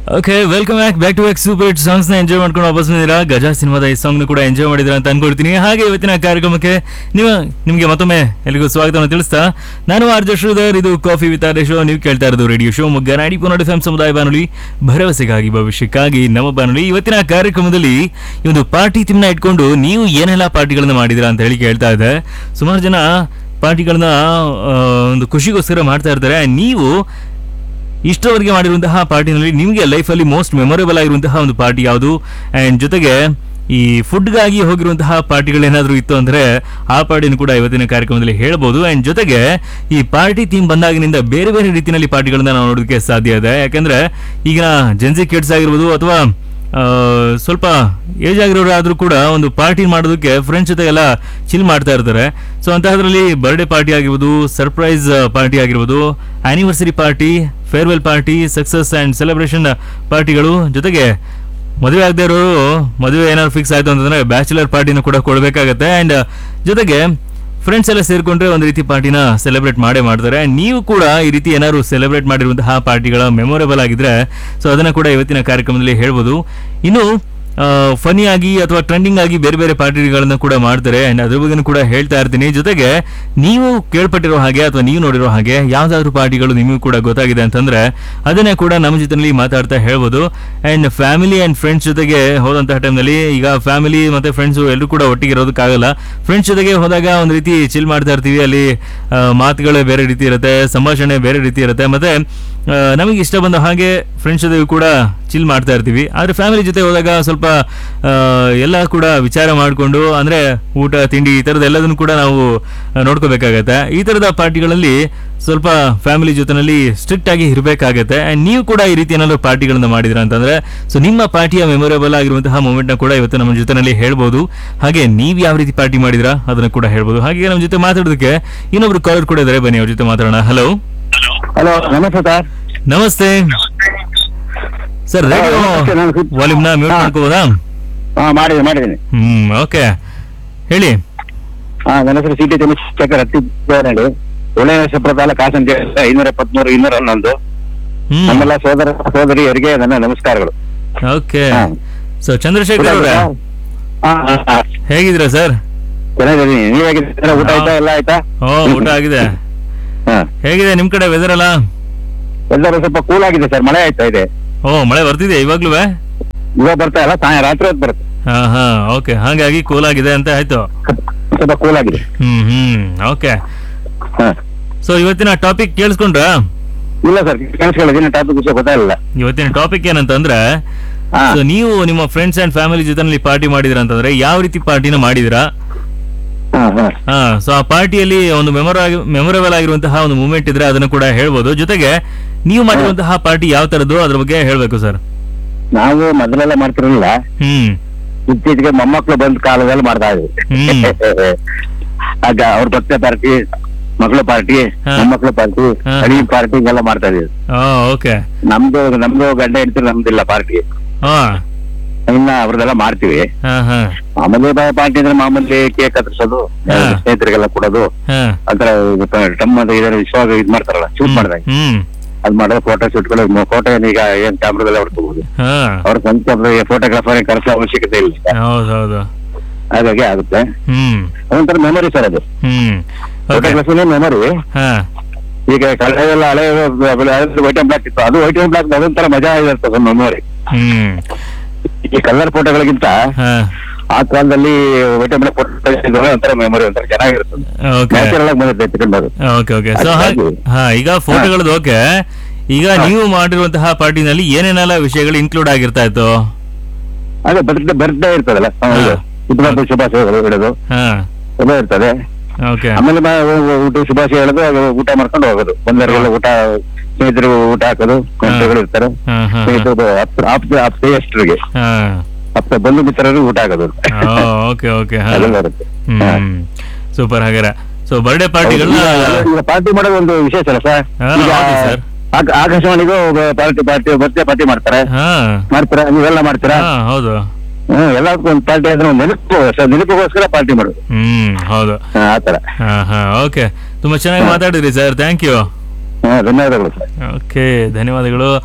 Okay welcome back back to back super hit songs ನ enjoy ಮಾಡ್ಕೊಂಡು ವಾಪಸ್ ಬಂದಿರಾ ಗಜಾ ಸಿನಿಮಾದ ಈ ಸಾಂಗ್ ಕೂಡ ಎಂಜಾಯ್ ಮಾಡಿದ್ರ ಅಂತ ಅನ್ಕೊಳ್ತೀನಿ ಹಾಗೆ ಇವತ್ತಿನ ಕಾರ್ಯಕ್ರಮಕ್ಕೆ ನೀವು ನಿಮಗೆ ಮತ್ತೊಮ್ಮೆ ಎಲ್ಲಿಗೂ ಸ್ವಾಗತವನ್ನು ತಿಳಿಸ್ತಾ ನಾನು ಆರ್ಜ ಶ್ರೀಧರ್ ಇದು ಕಾಫಿ ವಿತ್ ಆರ್ ಶೋ ನೀವು ಕೇಳ್ತಾ ಇರೋದು ರೇಡಿಯೋ ಶೋ ಮುಗ್ಗ ನಾಡಿ ಪುನರ್ ಎಫ್ ಸಮುದಾಯ ಬಾನುಲಿ ಭರವಸೆಗಾಗಿ ಭವಿಷ್ಯಕ್ಕಾಗಿ ನಮ್ಮ ಬಾನುಲಿ ಇವತ್ತಿನ ಕಾರ್ಯಕ್ರಮದಲ್ಲಿ ಈ ಒಂದು ಪಾರ್ಟಿ ತಿಮ್ನ ಇಟ್ಕೊಂಡು ನೀವು ಏನೆಲ್ಲ ಪಾರ್ಟಿಗಳನ್ನ ಮಾಡಿದಿರಾ ಅಂತ ಹೇಳಿ ಕೇಳ್ತಾ ಇದ್ದೆ ಸುಮಾರು ಜನ ಪಾರ್ಟಿಗಳನ್ನ ಆ, ಒಂದು ಖುಷಿಗೋಸ್ಕರ ಮಾಡ್ತಾ ಇರ್ತಾರೆ ನೀವು ಇಷ್ಟರವರೆಗೆ ಮಾಡಿರುವಂತಹ ಪಾರ್ಟಿನಲ್ಲಿ ನಿಮಗೆ ಲೈಫಲ್ಲಿ ಮೋಸ್ಟ್ ಮೆಮೊರೇಬಲ್ ಆಗಿರುವಂತಹ ಒಂದು ಪಾರ್ಟಿ ಯಾವುದು ಆ್ಯಂಡ್ ಜೊತೆಗೆ ಈ ಫುಡ್ಗಾಗಿ ಹೋಗಿರುವಂತಹ ಪಾರ್ಟಿಗಳೇನಾದರೂ ಇತ್ತು ಅಂದರೆ ಆ ಪಾರ್ಟಿನ ಕೂಡ ಇವತ್ತಿನ ಕಾರ್ಯಕ್ರಮದಲ್ಲಿ ಹೇಳ್ಬೋದು ಆ್ಯಂಡ್ ಜೊತೆಗೆ ಈ ಪಾರ್ಟಿ ಥೀಮ್ ಬಂದಾಗಿನಿಂದ ಬೇರೆ ಬೇರೆ ರೀತಿಯಲ್ಲಿ ಪಾರ್ಟಿಗಳನ್ನ ನಾವು ನೋಡೋದಕ್ಕೆ ಸಾಧ್ಯ ಇದೆ ಯಾಕೆಂದರೆ ಈಗಿನ ಜೆನ್ಸಿ ಕಿಡ್ಸ್ ಆಗಿರ್ಬೋದು ಅಥವಾ ಆ, ಸ್ವಲ್ಪ ಏಜ್ ಆಗಿರೋರು ಆದರೂ ಕೂಡ ಒಂದು ಪಾರ್ಟಿ ಮಾಡೋದಕ್ಕೆ ಫ್ರೆಂಡ್ಸ್ ಜೊತೆ ಎಲ್ಲ ಚಿಲ್ ಮಾಡ್ತಾ ಇರ್ತಾರೆ ಸೊ ಅಂತಹದ್ರಲ್ಲಿ ಬರ್ಡೇ ಪಾರ್ಟಿ ಆಗಿರ್ಬೋದು ಸರ್ಪ್ರೈಸ್ ಪಾರ್ಟಿ ಆಗಿರ್ಬೋದು anniversary party farewell party success and celebration ಪಾರ್ಟಿಗಳು ಜೊತೆಗೆ ಮದುವೆ ಆಗದೆ ಇರೋರು ಮದುವೆ ಏನಾದ್ರು ಫಿಕ್ಸ್ ಆಯಿತು ಅಂತಂದರೆ ಬ್ಯಾಚುಲರ್ ಪಾರ್ಟಿನ ಕೂಡ ಕೊಡಬೇಕಾಗತ್ತೆ ಆ್ಯಂಡ್ ಜೊತೆಗೆ ಫ್ರೆಂಡ್ಸ್ ಎಲ್ಲ ಸೇರಿಕೊಂಡ್ರೆ ಒಂದು ರೀತಿ ಪಾರ್ಟಿನ ಸೆಲೆಬ್ರೇಟ್ ಮಾಡೇ ಮಾಡ್ತಾರೆ ನೀವು ಕೂಡ ಈ ರೀತಿ ಏನಾದ್ರು ಸೆಲೆಬ್ರೇಟ್ ಮಾಡಿರುವಂತಹ ಪಾರ್ಟಿಗಳ ಮೆಮೊರೇಬಲ್ ಆಗಿದ್ರೆ ಸೊ ಅದನ್ನ ಕೂಡ ಇವತ್ತಿನ ಕಾರ್ಯಕ್ರಮದಲ್ಲಿ ಹೇಳ್ಬೋದು ಇನ್ನು ಫನಿ ಆಗಿ ಅಥವಾ ಟ್ರೆಂಡಿಂಗ್ ಆಗಿ ಬೇರೆ ಬೇರೆ ಪಾರ್ಟಿಗಳನ್ನ ಕೂಡ ಮಾಡ್ತಾರೆ ಅಂಡ್ ಅದ್ರ ಬಗ್ಗೆ ಕೂಡ ಹೇಳ್ತಾ ಇರ್ತೀನಿ ಜೊತೆಗೆ ನೀವು ಕೇಳ್ಪಟ್ಟಿರೋ ಹಾಗೆ ಅಥವಾ ನೀವು ನೋಡಿರೋ ಹಾಗೆ ಯಾವ್ದಾದ್ರು ಪಾರ್ಟಿಗಳು ನಿಮಗೂ ಕೂಡ ಗೊತ್ತಾಗಿದೆ ಅಂತಂದ್ರೆ ಅದನ್ನೇ ಕೂಡ ನಮ್ಮ ಜೊತೆಲಿ ಮಾತಾಡ್ತಾ ಹೇಳ್ಬೋದು ಅಂಡ್ ಫ್ಯಾಮಿಲಿ ಅಂಡ್ ಫ್ರೆಂಡ್ಸ್ ಜೊತೆಗೆ ಹೋದಂತಹ ಟೈಮ್ನಲ್ಲಿ ಈಗ ಫ್ಯಾಮಿಲಿ ಮತ್ತೆ ಫ್ರೆಂಡ್ಸ್ ಎಲ್ಲರೂ ಕೂಡ ಒಟ್ಟಿಗೆ ಇರೋದಕ್ಕಾಗಲ್ಲ ಫ್ರೆಂಡ್ಸ್ ಜೊತೆಗೆ ಹೋದಾಗ ಒಂದು ರೀತಿ ಚಿಲ್ ಮಾಡ್ತಾ ಇರ್ತೀವಿ ಅಲ್ಲಿ ಆ, ಮಾತುಗಳೇ ಬೇರೆ ರೀತಿ ಇರುತ್ತೆ ಸಂಭಾಷಣೆ ಬೇರೆ ರೀತಿ ಇರುತ್ತೆ ಮತ್ತೆ ಆ, ನಮಗೆ ಇಷ್ಟ ಬಂದ ಹಾಗೆ ಫ್ರೆಂಡ್ಸ್ ಜೊತೆಗೂ ಕೂಡ ಚಿಲ್ ಮಾಡ್ತಾ ಇರ್ತೀವಿ ಆದರೆ ಫ್ಯಾಮಿಲಿ ಜೊತೆ ಹೋದಾಗ ಸ್ವಲ್ಪ ಆ, ಎಲ್ಲ ಕೂಡ ವಿಚಾರ ಮಾಡಿಕೊಂಡು ಅಂದರೆ ಊಟ ತಿಂಡಿ ಈ ಥರದ ಎಲ್ಲದನ್ನು ಕೂಡ ನಾವು ಆ, ನೋಡ್ಕೋಬೇಕಾಗತ್ತೆ ಈ ಥರದ ಪಾರ್ಟಿಗಳಲ್ಲಿ ಸ್ವಲ್ಪ ಫ್ಯಾಮಿಲಿ ಜೊತೆನಲ್ಲಿ ಸ್ಟ್ರಿಕ್ಟ್ ಆಗಿ ಇರಬೇಕಾಗತ್ತೆ ಆ್ಯಂಡ್ ನೀವು ಕೂಡ ಈ ರೀತಿ ಏನಾದ್ರು ಪಾರ್ಟಿಗಳನ್ನ ಮಾಡಿದ್ರ ಅಂತಂದ್ರೆ ಸೊ ನಿಮ್ಮ ಪಾರ್ಟಿಯ ಮೆಮೊರೇಬಲ್ ಆಗಿರುವಂತಹ ಮೂಮೆಂಟ್ನ ಕೂಡ ಇವತ್ತು ನಮ್ಮ ಜೊತೆನಲ್ಲಿ ಹೇಳ್ಬೋದು ಹಾಗೆ ನೀವು ಯಾವ ರೀತಿ ಪಾರ್ಟಿ ಮಾಡಿದ್ರಾ ಅದನ್ನ ಕೂಡ ಹೇಳ್ಬೋದು ಹಾಗೆ ನಮ್ಮ ಜೊತೆ ಮಾತಾಡೋದಕ್ಕೆ ಇನ್ನೊಬ್ರು ಕಾಲರ್ ಕೂಡ ಇದ್ದಾರೆ ಬನ್ನಿ ಅವ್ರ ಜೊತೆ ಮಾತಾಡೋಣ ಹಲೋ ಹಲೋ ನಮಸ್ತೆ ಸರ್ ನಮಸ್ತೆ ಸರ್ ರೇಡಿಯೋ ನಮಸ್ತೆ, ನಾನು ಸುತ್- ವಾಲ್ಯೂಮ್ನ ಮ್ಯೂಟ್ ಹಾ. ಮಾಡ್ಕೋಬೋದಾ ಹಾ ಮಾಡಿದ್ದೀನಿ ಮಾಡಿದ್ದೀನಿ ಹ್ಮ್ ಓಕೆ ಹೇಳಿ ಹಾ ನನ್ನ ಹೆಸರು ಸಿ ಟಿ ಚಂದ್ರಶೇಖರ್ ಹತ್ತಿ ಹೇಳಿ ಒಳ್ಳೆಯ ಪ್ರತಾಲ ಕಾಸಂಜ ಐನೂರ ಎಪ್ಪತ್ಮೂರು ಇನ್ನೂರ ಹನ್ನೊಂದು ಹ್ಮ್ ನಮ್ಮೆಲ್ಲ ಸೋದರ ಸೋದರಿಯರಿಗೆ ನನ್ನ ನಮಸ್ಕಾರಗಳು ಓಕೆ ಹಾ. ಸೊ ಚಂದ್ರಶೇಖರ್ ಅವರೇ ಹಾ, ಹಾ, ಹಾ. ಹೇಗಿದ್ದೀರಾ ಸರ್ ಚೆನ್ನಾಗಿದ್ದೀನಿ ನೀವ್ ಹೇಗಿದ್ದೀರಾ ಊಟ ಆಯ್ತಾ ಎಲ್ಲ ಆಯ್ತಾ ಓ ಊಟ ಆಗಿದೆ ಹಾ ಹೇಗಿದೆ ನಿಮ್ ಕಡೆ ವೆದರ್ ಅಲ್ಲ ಎಲ್ಲರೂ ಸ್ವಲ್ಪ ಕೂಲ್ ಆಗಿದೆ ಸರ್ ಮಳೆ ಆಯ್ತಾ ಇದೆ ಓ ಮಳೆ ಬರ್ತಿದೆ ಇವಾಗ್ಲೂ ಇವಾಗ ಬರ್ತಾ ಇಲ್ಲ ಸಾಯ ರಾತ್ರಿ ಹೊತ್ತು ಬರುತ್ತೆ ಹಾ ಹಾ ಓಕೆ ಹಾಗಾಗಿ ಕೂಲ್ ಆಗಿದೆ ಅಂತ ಆಯ್ತು ಸ್ವಲ್ಪ ಕೂಲ್ ಆಗಿದೆ ಹ್ಮ್ ಹ್ಮ್ ಓಕೆ ಹಾ ಸೊ ಇವತ್ತಿನ ಟಾಪಿಕ್ ಕೇಳಿಸ್ಕೊಂಡ್ರಾ ಇಲ್ಲ ಸರ್ ಕೇಳಿಸ್ಕೊಳ್ಳೋದಿನ ಟಾಪಿಕ್ ವಿಷಯ ಗೊತ್ತಾಗಲಿಲ್ಲ ಇವತ್ತಿನ ಟಾಪಿಕ್ ಏನಂತಂದ್ರೆ ಹಾ ಸೊ ನೀವು ನಿಮ್ಮ ಫ್ರೆಂಡ್ಸ್ ಅಂಡ್ ಫ್ಯಾಮಿಲಿ ಜೊತೆನಲ್ಲಿ ಪಾರ್ಟಿ ಮಾಡಿದಿರ ಅಂತಂದ್ರೆ ಯಾವ ರೀತಿ ಪಾರ್ಟಿನ ಮಾಡಿದಿರಾ ಹಾ ಹಾ ಹಾ ಸೊ ಆ ಪಾರ್ಟಿಯಲ್ಲಿ ಒಂದು ಮೆಮೊರ ಮೆಮೊರೇಬಲ್ ಆಗಿರುವಂತಹ ಒಂದು ಮೂಮೆಂಟ್ ಇದ್ರೆ ಅದನ್ನು ಕೂಡ ಹೇಳ್ಬೋದು ಜೊತೆಗೆ ನೀವು ಮಾಡಿರುವಂತಹ ಪಾರ್ಟಿ ಯಾವ ತರದ್ದು ಅದ್ರ ಬಗ್ಗೆ ಹೇಳ್ಬೇಕು ಸರ್ ನಾವು ಮೊದಲೆಲ್ಲ ಮಾಡ್ತಿರಲಿಲ್ಲ ಹ್ಮ್ ಇತ್ತೀಚೆಗೆ ಮೊಮ್ಮಕ್ಳು ಬಂದ ಕಾಲದಲ್ಲಿ ಮಾಡ್ತಾ ಇದ್ವಿ ಹ್ಮ್. ಆಗ ಅವ್ರ ಭಕ್ತ ಪಾರ್ಟಿ ಮಕ್ಕಳ ಪಾರ್ಟಿ ಹಾ. ಮೊಮ್ಮಕ್ಳ ಪಾರ್ಟಿ ಹಾ. ಅಡಿ ಪಾರ್ಟಿ ಎಲ್ಲ ಮಾಡ್ತಾ ಇದೀವಿ ಓಕೆ ನಮ್ದು ನಮ್ದು ಗಂಡ ಹೆಂಡತಿ ನಮ್ದಿಲ್ಲ ಪಾರ್ಟಿ ಹಾ ಇನ್ನ ಅವ್ರದೆಲ್ಲ ಮಾಡ್ತೀವಿ ಹಾ ಹಾ ಮಾಮೂಲಿ ಪಾರ್ಟಿ ಅಂದ್ರೆ ಮಾಮೂಲಿ ಕೇಕ್ ಕತ್ತರಿಸೋದು ಹಾ. ಸ್ನೇಹಿತರಿಗೆಲ್ಲ ಕೊಡೋದು ಹಾ ಆತರ ಟಮ್ಮ ಇದರ ವಿಶ್ವಾಗ ಇದ್ ಮಾಡ್ತಾರಲ್ಲ ಶೂಟ್ ಮಾಡಿದಾಗ ಹ್ಮ್ ಅದ್ ಮಾಡೋದು ಫೋಟೋ ಶೂಟ್ಗಳು ಫೋಟೋ ಈಗ ಏನ್ ಕ್ಯಾಮ್ರಾದಲ್ಲಿ ಅವ್ರು ತಗೋದು ಹಾ ಅವ್ರ ಸ್ವಂತ ಫೋಟೋಗ್ರಾಫರ್ ಕರೆಸೋ ಅವಶ್ಯಕತೆ ಇಲ್ಲ ಹೌದು ಹೌದು ಹಾಗಾಗಿ ಆಗುತ್ತೆ ಹ್ಮ್ ಅದೊಂಥರ ಮೆಮೊರಿ ಸರ್ ಅದು ಹ್ಮ್ ಓಕೆ ಫೋಟೋಗ್ರಫಿನೇ ಮೆಮೊರಿ ಹಾ ಈಗ ಕಳೆದೆಲ್ಲ ಹಳೆ ವೈಟ್ ಅಂಡ್ ಬ್ಲಾಕ್ ಇತ್ತು ಅದು ವೈಟ್ ಅಂಡ್ ಬ್ಲಾಕ್ ಅದೊಂಥರ ಮಜಾ ಇರುತ್ತೆ ಮೆಮೊರಿ ಹ್ಮ್ ಈ ಕಲರ್ ಫೋಟೋಗಳಿಗಿಂತ ಹಾ ಆ ಕಾಲದಲ್ಲಿ ವೈಟ್ ಅಂಡ್ ಬ್ಲಾಕ್ ಫೋಟೋ ಒಂಥರ ಮೆಮೊರಿ ಒಂಥರ ಚೆನ್ನಾಗಿರ್ತದೆ ಓಕೆ ನ್ಯಾಚುರಲ್ ಆಗಿ ಬಂದಿರುತ್ತೆ ಎತ್ಕೊಂಡೋದು ಓಕೆ ಓಕೆ ಸೊ ಹಾಗಾಗಿ- ಹಾ ಈಗ ಫೋಟೋಗಳದ್ದು ಓಕೆ ಈಗ ನೀವು ಮಾಡಿರುವಂತಹ ಪಾರ್ಟಿನಲ್ಲಿ ಏನೇನೆಲ್ಲ ವಿಷಯಗಳು ಇನ್ಕ್ಲೂಡ್ ಆಗಿರ್ತಾ ಇತ್ತು ಅದೇ ಬರ್ತ್ಡೇ ಬರ್ತ್ಡೇ ಇರ್ತದಲ್ಲ ಹಾ. ಹುಟ್ಟುಹಬ್ಬ ಶುಭಾಶಯಗಳು ಹೇಳೋದು ಹಾ ಎಲ್ಲ ಇರ್ತದೆ ಓಕೆ ಆಮೇಲೆ ಮ- ಊಟ ಶುಭಾಶಯ ಹೇಳೋದು ಅದು ಊಟ ಮಾಡ್ಕೊಂಡು ಹೋಗೋದು ಬಂದವರಿಗೆಲ್ಲ ಊಟ ಸ್ನೇಹಿತರು ಊಟ ಹಾಕೋದು ಸ್ನೇಹಿತರುಗಳು ಇರ್ತಾರೆ ಹಾ ಹಾ ಸ್ನೇಹಿತರು ಆಪ್ತ ಆಪ್ತ ಆಪ್ತೇಯಷ್ಟರಿಗೆ ಹಾ ಆಪ್ತ ಬಂಧು ಮಿತ್ರರಿಗೆ ಊಟ ಹಾಕೋದು ಓಕೆ ಓಕೆ ಹಾ ಅದೆಲ್ಲ ಇರುತ್ತೆ ಹ್ಮ್ ಸೂಪರ್ ಹಾಗಾರೆ ಸೊ ಬರ್ಡೇ ಪಾರ್ಟಿಗಳನ್ನ ಈಗ ಪಾರ್ಟಿ ಮಾಡೋದು ಒಂದು ವಿಶೇಷ ಅಲ್ಲ ಸರ್ ಹಾ, ಈಗ ಹೌದು ಸರ್. ಆಕ- ಆಕಾಶವಾಣಿಗೂ ಪಾರ್ಟಿ ಪಾರ್ಟಿ ಬರ್ತ್ಡೇ ಪಾರ್ಟಿ ಮಾಡ್ತಾರೆ ಹಾ ಮಾಡ್ತೀರಾ ನೀವೆಲ್ಲ ಮಾಡ್ತೀರಾ ಹಾ ಹೌದು ಹ್ಮ್ ಎಲ್ಲದಕ್ಕೂ ಒಂದು ಪಾರ್ಟಿ ಅಂದ್ರೆ ಒಂದು ನೆನಪು ಸರ್ ನೆನಪಿಗೋಸ್ಕರ ಪಾರ್ಟಿ ಮಾಡೋದು ಹ್ಮ್ ಹೌದು ಹಾ, ಆತರ ಹಾ ಹಾ ಓಕೆ ತುಂಬಾ ಚೆನ್ನಾಗಿ ಮಾತಾಡಿದ್ರಿ ಸರ್ ಥ್ಯಾಂಕ್ ಯು ಹಾ ಧನ್ಯವಾದಗಳು ಸರ್ ಓಕೆ ಧನ್ಯವಾದಗಳು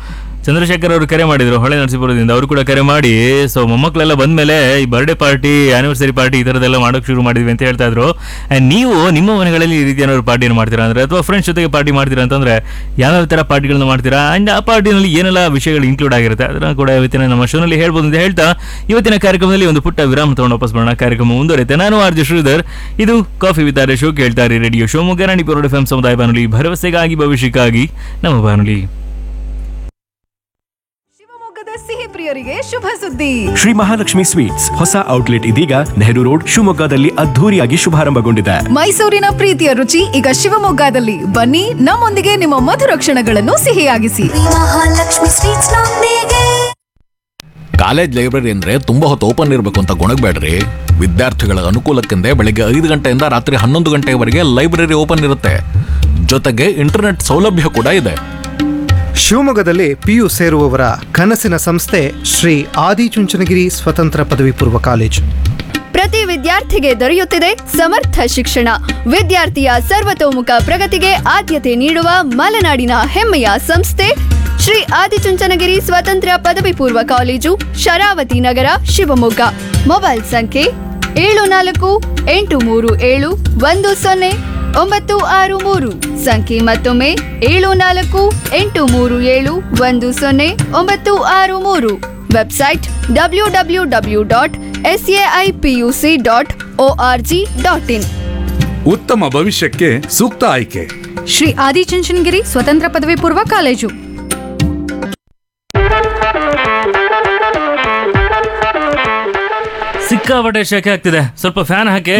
ಚಂದ್ರಶೇಖರ್ ಅವರು ಕರೆ ಮಾಡಿದ್ರು ಹೊಳೆ ನರಸೀಪುರದಿಂದ ಅವರು ಕೂಡ ಕರೆ ಮಾಡಿ ಸೊ ಮೊಮ್ಮಕ್ಕಳೆಲ್ಲ ಬಂದ್ಮೇಲೆ ಈ ಬರ್ಡೇ ಪಾರ್ಟಿ ಆನಿವರ್ಸರಿ ಪಾರ್ಟಿ ಈ ಥರದ್ದೆಲ್ಲ ಮಾಡೋಕೆ ಶುರು ಮಾಡಿದ್ವಿ ಅಂತ ಹೇಳ್ತಾ ಇದ್ರು And ನೀವು ನಿಮ್ಮ ಮನೆಗಳಲ್ಲಿ ಈ ರೀತಿ ಏನಾದ್ರು ಪಾರ್ಟಿಯನ್ನು ಮಾಡ್ತೀರಾ ಅಂದ್ರೆ ಅಥವಾ ಫ್ರೆಂಡ್ಸ್ ಜೊತೆಗೆ ಪಾರ್ಟಿ ಮಾಡ್ತೀರಾ ಅಂತಂದ್ರೆ ಯಾವ್ಯಾವ ಥರ ಪಾರ್ಟಿಗಳನ್ನ ಮಾಡ್ತೀರಾ ಅಂಡ್ ಆ ಪಾರ್ಟಿನಲ್ಲಿ ಏನೆಲ್ಲ ವಿಷಯಗಳು ಇನ್ಕ್ಲೂಡ್ ಆಗಿರುತ್ತೆ ಅದನ್ನ ಕೂಡ ಇವತ್ತಿನ ನಮ್ಮ ಶೋನಲ್ಲಿ ಹೇಳ್ಬೋದು ಅಂತ ಹೇಳ್ತಾ ಇವತ್ತಿನ ಕಾರ್ಯಕ್ರಮದಲ್ಲಿ ಒಂದು ಪುಟ್ಟ ವಿರಾಮ ತಗೊಂಡು ವಾಪಸ್ ಬರೋಣ ಕಾರ್ಯಕ್ರಮ ಮುಂದುವರೆಯುತ್ತೆ ನಾನು ಆರ್ ಜೆ ಶ್ರೀಧರ್ ಇದು ಕಾಫಿ ವಿತಾರೆ ಶೋ ಕೇಳ್ತಾರೆ ರೇಡಿಯೋ ಶಿವಮೊಗ್ಗ ರಾಣಿ ಪರೋಡ್ ಎಫ್ ಸಮುದಾಯ ಬಾನುಲಿ ಭರವಸೆಗಾಗಿ ಭವಿಷ್ಯಕ್ಕಾಗಿ ನಮ್ಮ ಬಾನುಲಿ ಶಿವಮೊಗ್ಗದ ಸಿಹಿ ಪ್ರಿಯರಿಗೆ ಶುಭ ಸುದ್ದಿ ಶ್ರೀ ಮಹಾಲಕ್ಷ್ಮಿ ಸ್ವೀಟ್ಸ್ ಹೊಸ ಔಟ್ಲೆಟ್ ಇದೀಗ ನೆಹರು ರೋಡ್ ಶಿವಮೊಗ್ಗದಲ್ಲಿ ಅದ್ಧೂರಿಯಾಗಿ ಶುಭಾರಂಭಗೊಂಡಿದೆ ಮೈಸೂರಿನ ಪ್ರೀತಿಯ ರುಚಿ ಈಗ ಶಿವಮೊಗ್ಗದಲ್ಲಿ ಬನ್ನಿ ನಮ್ಮೊಂದಿಗೆ ನಿಮ್ಮ ಮಧುರ ಕ್ಷಣಗಳನ್ನು ಸಿಹಿಯಾಗಿಸಿ ಮಹಾಲಕ್ಷ್ಮಿ ಸ್ವೀಟ್ಸ್ ನೊಂದಿಗೆ ಕಾಲೇಜ್ ಲೈಬ್ರರಿ ಅಂದ್ರೆ ತುಂಬಾ ಹೊತ್ತು ಓಪನ್ ಇರಬೇಕು ಅಂತ ಗೊಣಗಬೇಡ್ರಿ ವಿದ್ಯಾರ್ಥಿಗಳ ಅನುಕೂಲಕ್ಕೆಂದೇ ಬೆಳಿಗ್ಗೆ ಐದು ಗಂಟೆಯಿಂದ ರಾತ್ರಿ ಹನ್ನೊಂದು ಗಂಟೆವರೆಗೆ ಲೈಬ್ರರಿ ಓಪನ್ ಇರುತ್ತೆ ಜೊತೆಗೆ ಇಂಟರ್ನೆಟ್ ಸೌಲಭ್ಯ ಕೂಡ ಇದೆ ಶಿವಮೊಗ್ಗದಲ್ಲಿ ಪಿಯು ಸೇರುವವರ ಕನಸಿನ ಸಂಸ್ಥೆ ಶ್ರೀ ಆದಿಚುಂಚನಗಿರಿ ಸ್ವತಂತ್ರ ಪದವಿ ಪೂರ್ವ ಕಾಲೇಜು ಪ್ರತಿ ವಿದ್ಯಾರ್ಥಿಗೆ ದೊರೆಯುತ್ತಿದೆ ಸಮರ್ಥ ಶಿಕ್ಷಣ ವಿದ್ಯಾರ್ಥಿಯ ಸರ್ವತೋಮುಖ ಪ್ರಗತಿಗೆ ಆದ್ಯತೆ ನೀಡುವ ಮಲೆನಾಡಿನ ಹೆಮ್ಮೆಯ ಸಂಸ್ಥೆ ಶ್ರೀ ಆದಿಚುಂಚನಗಿರಿ ಸ್ವತಂತ್ರ ಪದವಿ ಪೂರ್ವ ಕಾಲೇಜು ಶರಾವತಿ ನಗರ ಶಿವಮೊಗ್ಗ ಮೊಬೈಲ್ ಸಂಖ್ಯೆ ಏಳು ನಾಲ್ಕು ಎಂಟು ಮೂರು ಏಳು ಒಂದು ಸೊನ್ನೆ ಒಂಬತ್ತು ಆರು ಮೂರು ಸಂಖ್ಯೆ ಮತ್ತೊಮ್ಮೆ ಏಳು ನಾಲ್ಕು ಎಂಟು ಮೂರು ಏಳು ಒಂದು ಸೊನ್ನೆ ಒಂಬತ್ತು ಆರು ಮೂರು website W W W dot S A I P U C dot O R G dot in ಉತ್ತಮ ಭವಿಷ್ಯಕ್ಕೆ ಸೂಕ್ತ ಆಯ್ಕೆ ಶ್ರೀ ಆದಿಚುಂಚನಗಿರಿ ಸ್ವತಂತ್ರ ಪದವಿ ಪೂರ್ವ ಕಾಲೇಜು ಸಿಕ್ಕಾಪಟ್ಟೆ ಶೆಕೆ ಆಗ್ತಿದೆ ಸ್ವಲ್ಪ ಫ್ಯಾನ್ ಹಾಕಿ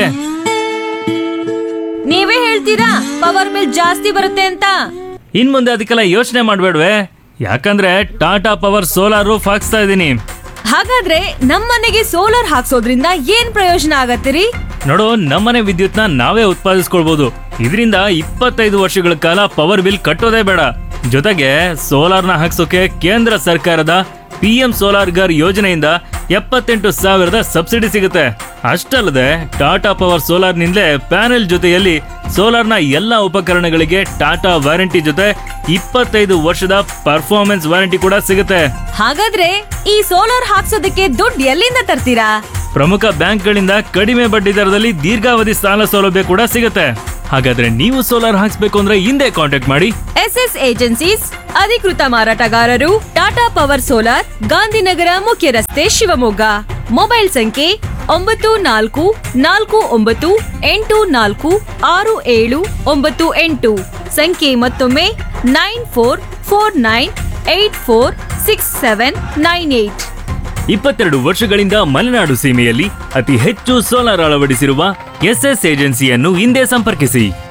ನೀವೇ ಹೇಳ್ತೀರಾ ಪವರ್ ಬಿಲ್ ಜಾಸ್ತಿ ಬರುತ್ತೆ ಅಂತ ಇನ್ ಮುಂದೆ ಅದಕ್ಕೆಲ್ಲ ಯೋಚನೆ ಮಾಡ್ಬೇಡ್ವೆ ಯಾಕಂದ್ರೆ ಟಾಟಾ ಪವರ್ ಸೋಲಾರ್ ರೂಫ್ ಹಾಕ್ಸ್ತಾ ಇದ್ದೀನಿ ಹಾಗಾದ್ರೆ ನಮ್ಮನೆಗೆ ಸೋಲಾರ್ ಹಾಕ್ಸೋದ್ರಿಂದ ಏನ್ ಪ್ರಯೋಜನ ಆಗತ್ತಿರಿ ನೋಡು ನಮ್ಮನೆ ವಿದ್ಯುತ್ನ ನಾವೇ ಉತ್ಪಾದಿಸ್ಕೊಳ್ಬಹುದು ಇದರಿಂದ ಇಪ್ಪತ್ತೈದು ವರ್ಷಗಳ ಕಾಲ ಪವರ್ ಬಿಲ್ ಕಟ್ಟೋದೇ ಬೇಡ ಜೊತೆಗೆ ಸೋಲಾರ್ನ ಹಾಕ್ಸೋಕೆ ಕೇಂದ್ರ ಸರ್ಕಾರದ ಪಿ ಎಂ ಸೋಲಾರ್ ಗರ್ ಯೋಜನೆಯಿಂದ ಎಪ್ಪತ್ತೆಂಟು ಸಾವಿರದ ಸಬ್ಸಿಡಿ ಸಿಗುತ್ತೆ ಅಷ್ಟಲ್ಲದೆ ಟಾಟಾ ಪವರ್ ಸೋಲಾರ್ನಿಂದಲೇ ಪ್ಯಾನೆಲ್ ಜೊತೆಯಲ್ಲಿ ಸೋಲಾರ್ನ ಎಲ್ಲ ಉಪಕರಣಗಳಿಗೆ ಟಾಟಾ ವಾರಂಟಿ ಜೊತೆ ಇಪ್ಪತ್ತೈದು ವರ್ಷದ ಪರ್ಫಾರ್ಮೆನ್ಸ್ ವಾರಂಟಿ ಕೂಡ ಸಿಗುತ್ತೆ ಹಾಗಾದ್ರೆ ಈ ಸೋಲಾರ್ ಹಾಕ್ಸೋದಕ್ಕೆ ದುಡ್ಡು ಎಲ್ಲಿಂದ ತರ್ತೀರಾ ಪ್ರಮುಖ ಬ್ಯಾಂಕ್ಗಳಿಂದ ಕಡಿಮೆ ಬಡ್ಡಿ ದರದಲ್ಲಿ ದೀರ್ಘಾವಧಿ ಸಾಲ ಸೌಲಭ್ಯ ಕೂಡ ಸಿಗುತ್ತೆ ಹಾಗಾದ್ರೆ ನೀವು ಸೋಲಾರ್ ಹಾಕ್ಸ್ಬೇಕು ಅಂದ್ರೆ ಹಿಂದೆ ಕಾಂಟ್ಯಾಕ್ಟ್ ಮಾಡಿ ಎಸ್ ಎಸ್ ಏಜೆನ್ಸೀಸ್ ಅಧಿಕೃತ ಮಾರಾಟಗಾರರು ಟಾಟಾ ಪವರ್ ಸೋಲಾರ್ ಗಾಂಧಿನಗರ ಮುಖ್ಯ ರಸ್ತೆ ಶಿವಮೊಗ್ಗ ಮೊಬೈಲ್ ಸಂಖ್ಯೆ ಒಂಬತ್ತು ನಾಲ್ಕು ನಾಲ್ಕು ಒಂಬತ್ತು ಎಂಟು ನಾಲ್ಕು ಆರು ಏಳು ಒಂಬತ್ತು ಎಂಟು ಸಂಖ್ಯೆ ಮತ್ತೊಮ್ಮೆ nine four four nine eight four six seven nine eight ಇಪ್ಪತ್ತೆರಡು ವರ್ಷಗಳಿಂದ ಮಲೆನಾಡು ಸೀಮೆಯಲ್ಲಿ ಅತಿ ಹೆಚ್ಚು ಸೋಲಾರ್ ಅಳವಡಿಸಿರುವ ಎಸ್ಎಸ್ ಏಜೆನ್ಸಿಯನ್ನು ಹಿಂದೆ ಸಂಪರ್ಕಿಸಿ